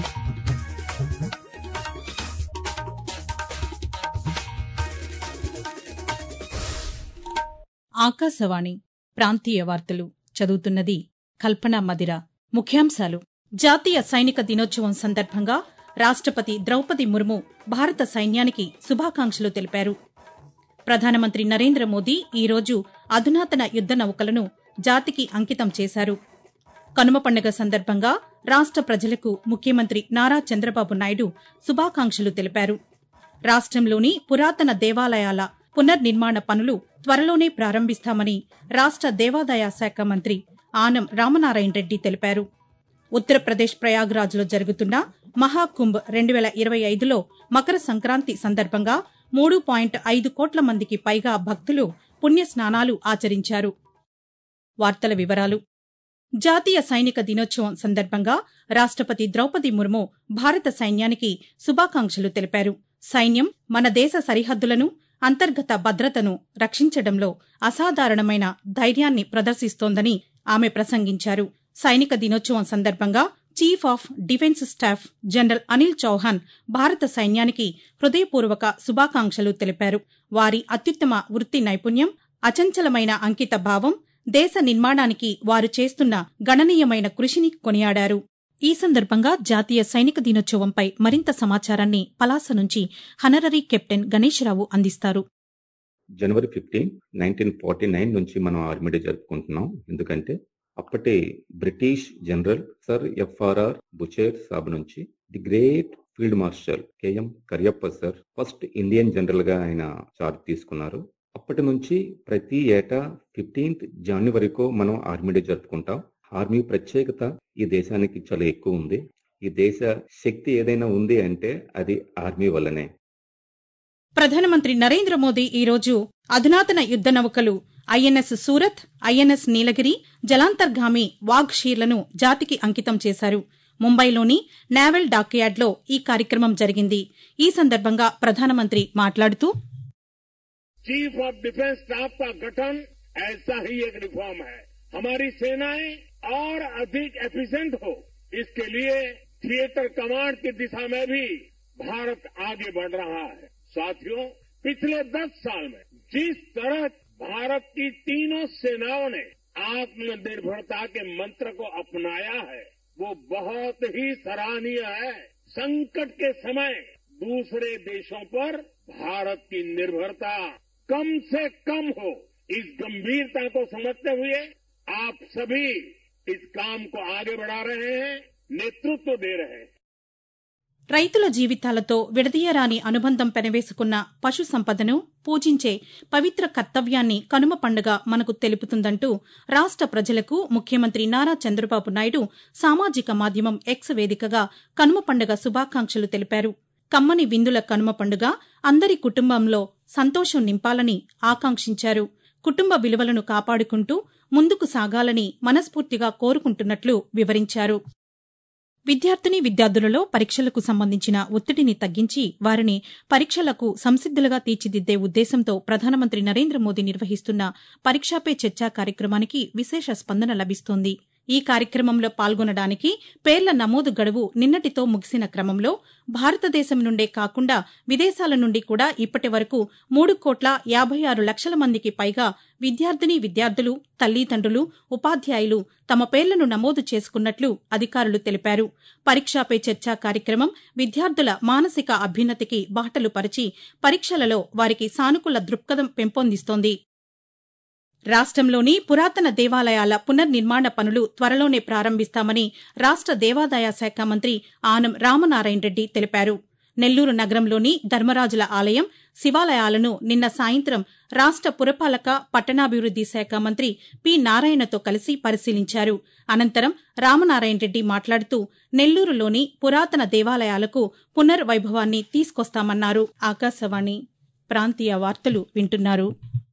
ఆకాశవాణి ప్రాంతీయ వార్తలు చదువుతున్నది కల్పన మదిర ముఖ్యాంశాలు జాతీయ సైనిక దినోత్సవం సందర్భంగా రాష్టపతి ద్రౌపది ముర్ము భారత సైన్యానికి శుభాకాంక్షలు తెలిపారు ప్రధానమంత్రి నరేంద్ర మోదీ ఈరోజు అధునాతన యుద్ద నౌకలను జాతికి అంకితం చేశారు కనుమ పండుగ సందర్భంగా రాష్ట ప్రజలకు ముఖ్యమంత్రి నారా చంద్రబాబు నాయుడు శుభాకాంక్షలు తెలిపారు రాష్టంలోని పురాతన దేవాలయాల పునర్నిర్మాణ పనులు త్వరలోనే ప్రారంభిస్తామని రాష్ట దేవాదాయ శాఖ మంత్రి ఆనం రామనారాయణ రెడ్డి తెలిపారు ఉత్తరప్రదేశ్ ప్రయాగ్రాజ్లో జరుగుతున్న మహాకుంభ్ రెండు వేల ఇరవై ఐదులో మకర సంక్రాంతి సందర్భంగా మూడు పాయింట్ ఐదు కోట్ల మందికి పైగా భక్తులు పుణ్యస్నానాలు ఆచరించారు వార్తల వివరాలు జాతీయ సైనిక దినోత్సవం సందర్భంగా రాష్టపతి ద్రౌపది ముర్ము భారత సైన్యానికి శుభాకాంక్షలు తెలిపారు సైన్యం మన దేశ సరిహద్దులను అంతర్గత భద్రతను రక్షించడంలో అసాధారణమైన ధైర్యాన్ని ప్రదర్శిస్తోందని ఆమె ప్రసంగించారు సైనిక దినోత్సవం సందర్భంగా Chief of Defence Staff General Anil Chauhan భారత సైన్యానికి హృదయపూర్వక శుభాకాంక్షలు తెలిపారు వారి అత్యుత్తమ వృత్తి నైపుణ్యం అచంచలమైన అంకిత భావం దేశ నిర్మాణానికి వారు చేస్తున్న గణనీయమైన కృషిని కొనియాడారు ఈ సందర్భంగా జాతీయ సైనిక దినోత్సవంపై మరింత సమాచారాన్ని పలాస నుంచి హనరరీ కెప్టెన్ గణేశ్రావు అందిస్తారు January fifteen nineteen forty nine నుంచి మనం ఆర్మీ డే జరుపుకుంటున్నాం ఎందుకంటే అప్పటి British general sir FRR Bucher Saab నుంచి the great field marshal KM Cariappa sir first Indian general గా ఆయన చార్జ్ తీసుకున్నారు అప్పటి నుంచి ప్రతి ఏటా ఫిఫ్టీన్త్ జనవరికో మనం ఆర్మీ డే జరుపుకుంటాం ఆర్మీ ప్రత్యేకత ఈ దేశానికి చాలా ఎక్కువ ఉంది ఈ దేశ శక్తి ఏదైనా ఉంది అంటే అది ఆర్మీ వల్లనే ప్రధానమంత్రి నరేంద్ర మోదీ ఈరోజు అధునాతన యుద్ద నౌకలు ఐఎన్ఎస్ సూరత్ ఐఎన్ఎస్ నీలగిరి జలాంతర్గామి వాఘ్ షీర్లను జాతికి అంకితం చేశారు ముంబైలోని నేవల్ డాక్యార్డ్లో ఈ కార్యక్రమం జరిగింది ఈ సందర్భంగా ప్రధానమంత్రి మాట్లాడుతూ चीफ ऑफ डिफेंस स्टाफ का गठन ऐसा ही एक रिफॉर्म है हमारी सेनाएं और अधिक एफिशिएंट हो इसके लिए थिएटर कमांड की दिशा में भी भारत आगे बढ़ रहा है साथियों पिछले दस साल में जिस तरह भारत की तीनों सेनाओं ने आत्मनिर्भरता के मंत्र को अपनाया है वो बहुत ही सराहनीय है संकट के समय दूसरे देशों पर भारत की निर्भरता कम से कम हो इस गंभीरता को समझते हुए आप सभी इस काम को आगे बढ़ा रहे हैं नेतृत्व दे रहे हैं రైతుల జీవితాలతో విడదీయరాని అనుబంధం పెనవేసుకున్న పశు సంపదను పూజించే పవిత్ర కర్తవ్యాన్ని కనుమ పండుగ మనకు తెలుపుతుందంటూ రాష్ట ప్రజలకు ముఖ్యమంత్రి నారా చంద్రబాబు నాయుడు సామాజిక మాధ్యమం ఎక్స్ వేదికగా కనుమ పండుగ శుభాకాంక్షలు తెలిపారు కమ్మని విందుల కనుమ పండుగ అందరి కుటుంబంలో సంతోషం నింపాలని ఆకాంక్షించారు కుటుంబ విలువలను కాపాడుకుంటూ ముందుకు సాగాలని మనస్ఫూర్తిగా కోరుకుంటున్నట్లు వివరించారు విద్యార్థిని విద్యార్థులలో పరీక్షలకు సంబంధించిన ఒత్తిడిని తగ్గించి వారిని పరీక్షలకు సంసిద్దులుగా తీర్చిదిద్దే ఉద్దేశంతో ప్రధానమంత్రి నరేంద్ర మోదీ నిర్వహిస్తున్న పరీక్షాపే చర్చా కార్యక్రమానికి విశేష స్పందన లభిస్తోంది ఈ కార్యక్రమంలో పాల్గొనడానికి పేర్ల నమోదు గడువు నిన్నటితో ముగిసిన క్రమంలో భారతదేశం నుండే కాకుండా విదేశాల నుండి కూడా ఇప్పటి వరకు మూడు కోట్ల యాభై ఆరు లక్షల మందికి పైగా విద్యార్థిని విద్యార్థులు తల్లిదండ్రులు ఉపాధ్యాయులు తమ పేర్లను నమోదు చేసుకున్నట్లు అధికారులు తెలిపారు పరీక్షాపై చర్చా కార్యక్రమం విద్యార్థుల మానసిక అభ్యున్నతికి బాటలు పరిచి పరీక్షలలో వారికి సానుకూల దృక్పథం పెంపొందిస్తోంది రాష్టంలోని పురాతన దేవాలయాల పునర్నిర్మాణ పనులు త్వరలోనే ప్రారంభిస్తామని రాష్ట దేవాదాయ శాఖ మంత్రి ఆనం రామనారాయణ రెడ్డి తెలిపారు నెల్లూరు నగరంలోని ధర్మరాజుల ఆలయం శివాలయాలను నిన్న సాయంత్రం రాష్ట పురపాలక పట్టణాభివృద్ది శాఖ మంత్రి పి నారాయణతో కలిసి పరిశీలించారు అనంతరం రామనారాయణ రెడ్డి మాట్లాడుతూ నెల్లూరులోని పురాతన దేవాలయాలకు పునర్వైభవాన్ని తీసుకొస్తామన్నారు ఆకాశవాణి ప్రాంతీయ వార్తలు వింటున్నారు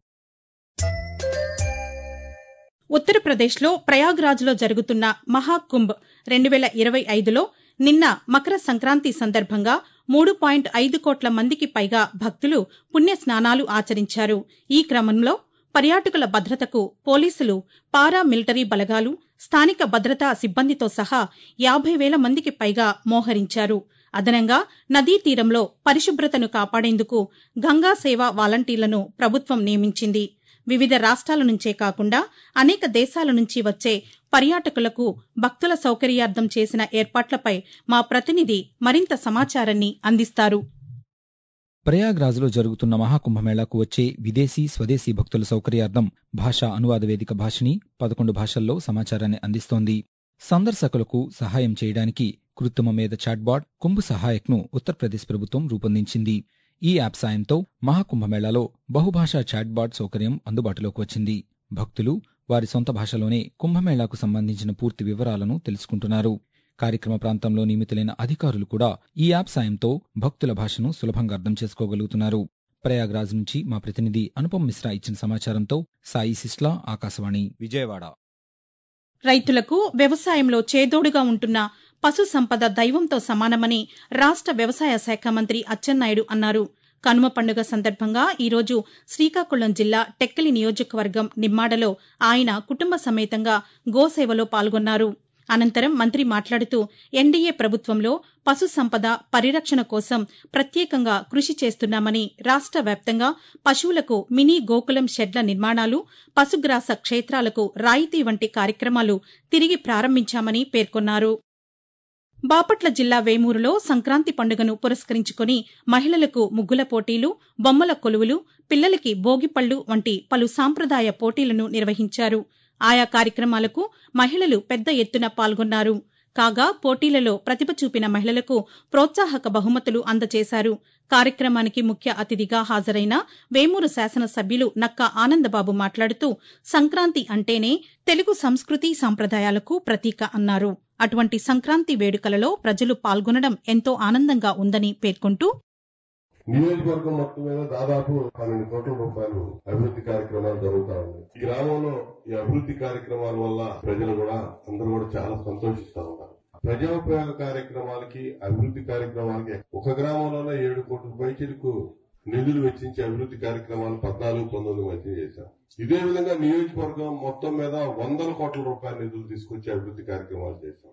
ఉత్తరప్రదేశ్లో ప్రయాగ్రాజ్లో జరుగుతున్న మహాకుంభ్ రెండు వేల ఇరవై ఐదులో నిన్న మకర సంక్రాంతి సందర్భంగా మూడు పాయింట్ ఐదు కోట్ల మందికి పైగా భక్తులు పుణ్యస్నానాలు ఆచరించారు ఈ క్రమంలో పర్యాటకుల భద్రతకు పోలీసులు పారా మిలిటరీ బలగాలు స్థానిక భద్రతా సిబ్బందితో సహా యాభై వేల మందికి పైగా మోహరించారు అదనంగా నదీ తీరంలో పరిశుభ్రతను కాపాడేందుకు గంగా సేవ వాలంటీర్లను ప్రభుత్వం నియమించింది వివిధ రాష్ట్రాల నుంచే కాకుండా అనేక దేశాల నుంచి వచ్చే పర్యాటకులకు భక్తుల సౌకర్యార్థం చేసిన ఏర్పాట్లపై మా ప్రతినిధి మరింత సమాచారాన్ని అందిస్తారు ప్రయాగ్రాజ్లో జరుగుతున్న మహాకుంభమేళాకు వచ్చే విదేశీ స్వదేశీ భక్తుల సౌకర్యార్థం భాషా అనువాద వేదిక భాషని పదకొండు భాషల్లో సమాచారాన్ని అందిస్తోంది సందర్శకులకు సహాయం చేయడానికి కృత్రిమ మీద చాట్బాట్ కుంభ్ సహాయక్ను ఉత్తరప్రదేశ్ ప్రభుత్వం రూపొందించింది ఈ యాప్ సాయంతో మహాకుంభమేళాలో బహుభాషా చాట్బాట్ సౌకర్యం అందుబాటులోకి వచ్చింది భక్తులు వారి సొంత భాషలోనే కుంభమేళాకు సంబంధించిన పూర్తి వివరాలను తెలుసుకుంటున్నారు కార్యక్రమ ప్రాంతంలో నియమితులైన అధికారులు కూడా ఈ యాప్ సాయంతో భక్తుల భాషను సులభంగా అర్థం చేసుకోగలుగుతున్నారు ప్రయాగ్రాజ్ నుంచి మా ప్రతినిధి అనుపమ్ మిశ్రా ఇచ్చిన సమాచారంతో సాయి సిస్లా ఆకాశవాణి విజయవాడ రైతులకు వ్యవసాయంలో చేదోడుగా ఉంటున్న పశు సంపద దైవంతో సమానమని రాష్ట వ్యవసాయ శాఖ మంత్రి అచ్చెన్నాయుడు అన్నారు కనుమ పండుగ సందర్భంగా ఈరోజు శ్రీకాకుళం జిల్లా టెక్కలి నియోజకవర్గం నిమ్మాడలో ఆయన కుటుంబ సమేతంగా గోసేవలో పాల్గొన్నారు అనంతరం మంత్రి మాట్లాడుతూ ఎన్డీఏ ప్రభుత్వంలో పశు సంపద పరిరక్షణ కోసం ప్రత్యేకంగా కృషి చేస్తున్నామని రాష్ట వ్యాప్తంగా పశువులకు మినీ గోకులం షెడ్ల నిర్మాణాలు పశుగ్రాస క్షేత్రాలకు రాయితీ వంటి కార్యక్రమాలు తిరిగి ప్రారంభించామని పేర్కొన్నారు బాపట్ల జిల్లా వేమూరులో సంక్రాంతి పండుగను పురస్కరించుకుని మహిళలకు ముగ్గుల పోటీలు బొమ్మల కొలువులు పిల్లలకి భోగిపళ్లు వంటి పలు సాంప్రదాయ పోటీలను నిర్వహించారు ఆయా కార్యక్రమాలకు మహిళలు పెద్ద ఎత్తున పాల్గొన్నారు కాగా పోటీలలో ప్రతిభ చూపిన మహిళలకు ప్రోత్సాహక బహుమతులు అందజేశారు కార్యక్రమానికి ముఖ్య అతిథిగా హాజరైన వేమూరు శాసనసభ్యులు నక్కా ఆనందబాబు మాట్లాడుతూ సంక్రాంతి అంటేనే తెలుగు సంస్కృతి సంప్రదాయాలకు ప్రతీక అన్నారు అటువంటి సంక్రాంతి వేడుకలలో ప్రజలు పాల్గొనడం ఎంతో ఆనందంగా ఉందని పేర్కొంటూ నియోజకవర్గం మొత్తం మీద దాదాపు పన్నెండు కోట్ల రూపాయలు అభివృద్ధి కార్యక్రమాలు జరుగుతా ఉన్నాయి ఈ గ్రామంలో ఈ అభివృద్ధి కార్యక్రమాల వల్ల ప్రజలు కూడా అందరూ కూడా చాలా సంతోషిస్తా ఉన్నారు ప్రజోపయోగ కార్యక్రమాలకి అభివృద్ధి కార్యక్రమాలకి ఒక గ్రామంలోనే ఏడు కోట్ల పైచిలకు నిధులు వెచ్చించి అభివృద్ధి కార్యక్రమాలు పద్నాలుగు పంతొమ్మిది మధ్య చేశాం ఇదే విధంగా నియోజకవర్గం మొత్తం మీద వందల కోట్ల రూపాయల నిధులు తీసుకొచ్చి అభివృద్ధి కార్యక్రమాలు చేశాం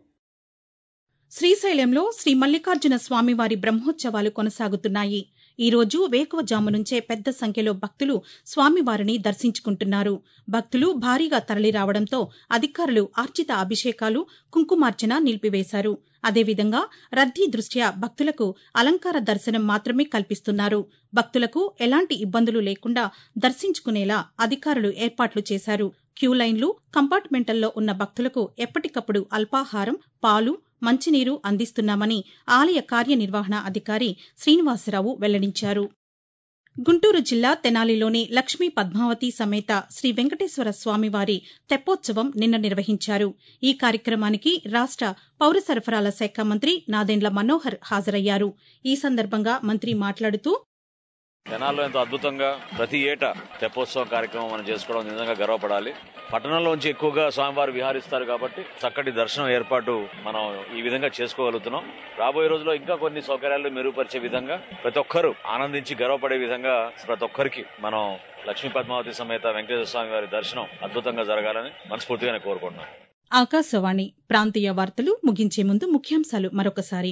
శ్రీశైలంలో శ్రీ మల్లికార్జున స్వామివారి బ్రహ్మోత్సవాలు కొనసాగుతున్నాయి ఈ రోజు వేకువజాము నుంచే పెద్ద సంఖ్యలో భక్తులు స్వామివారిని దర్శించుకుంటున్నారు భక్తులు భారీగా తరలిరావడంతో అధికారులు ఆర్జిత అభిషేకాలు కుంకుమార్చన నిలిపివేశారు అదేవిధంగా రద్దీ దృష్ట్యా భక్తులకు అలంకార దర్శనం మాత్రమే కల్పిస్తున్నారు భక్తులకు ఎలాంటి ఇబ్బందులు లేకుండా దర్శించుకునేలా అధికారులు ఏర్పాట్లు చేశారు క్యూ లైన్లు కంపార్ట్మెంట్లలో ఉన్న భక్తులకు ఎప్పటికప్పుడు అల్పాహారం పాలు మంచినీరు అందిస్తున్నామని ఆలయ కార్యనిర్వహణ అధికారి శ్రీనివాసరావు వెల్లడించారు గుంటూరు జిల్లా తెనాలిలోని లక్ష్మీ పద్మావతి సమేత శ్రీ వెంకటేశ్వర స్వామివారి తెప్పోత్సవం నిన్న నిర్వహించారు ఈ కార్యక్రమానికి రాష్ట పౌర సరఫరాల శాఖ మంత్రి నాదెండ్ల మనోహర్ హాజరయ్యారు ఈ సందర్భంగా మంత్రి మాట్లాడుతూ తెనాల్లో ఎంతో అద్భుతంగా ప్రతి ఏటా తెప్పోత్సవం కార్యక్రమం మనం చేసుకోవడం నిజంగా గర్వపడాలి పట్టణంలోంచి ఎక్కువగా స్వామివారు విహారిస్తారు కాబట్టి చక్కటి దర్శనం ఏర్పాటు మనం ఈ విధంగా చేసుకోగలుగుతున్నాం రాబోయే రోజుల్లో ఇంకా కొన్ని సౌకర్యాలు మెరుగుపరిచే విధంగా ప్రతి ఒక్కరూ ఆనందించి గర్వపడే విధంగా ప్రతి ఒక్కరికి మనం లక్ష్మీ పద్మావతి సమేత వెంకటేశ్వర స్వామి వారి దర్శనం అద్భుతంగా జరగాలని మనస్ఫూర్తిగా నేను కోరుకుంటున్నాను ఆకాశవాణి ప్రాంతీయ వార్తలు ముగించే ముందు ముఖ్యాంశాలు మరొకసారి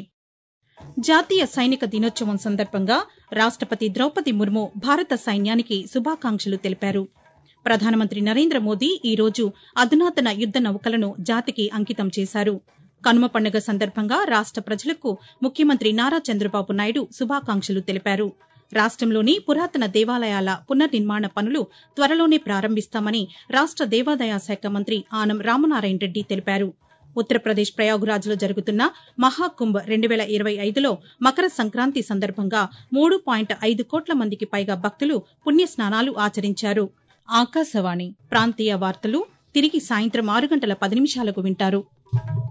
జాతీయ సైనిక దినోత్సవం సందర్భంగా రాష్టపతి ద్రౌపది ముర్ము భారత సైన్యానికి శుభాకాంక్షలు తెలిపారు ప్రధానమంత్రి నరేంద్ర మోదీ ఈ రోజు అధునాతన యుద్ద నౌకలను జాతికి అంకితం చేశారు కనుమ పండుగ సందర్భంగా రాష్ట ప్రజలకు ముఖ్యమంత్రి నారా చంద్రబాబు నాయుడు శుభాకాంక్షలు తెలిపారు రాష్టంలోని పురాతన దేవాలయాల పునర్నిర్మాణ పనులు త్వరలోనే ప్రారంభిస్తామని రాష్ట దేవాదాయ శాఖ మంత్రి ఆనం రామనారాయణ రెడ్డి తెలిపారు ఉత్తరప్రదేశ్ ప్రయాగురాజ్లో జరుగుతున్న మహాకుంభ్ రెండు వేల ఇరవై ఐదులో మకర సంక్రాంతి సందర్భంగా మూడు పాయింట్ ఐదు కోట్ల మందికి పైగా భక్తులు పుణ్యస్నానాలు ఆచరించారు ఆకాశవాణి ప్రాంతీయ వార్తలు తిరిగి సాయంత్రం ఆరు గంటల పది నిమిషాలకు వింటారు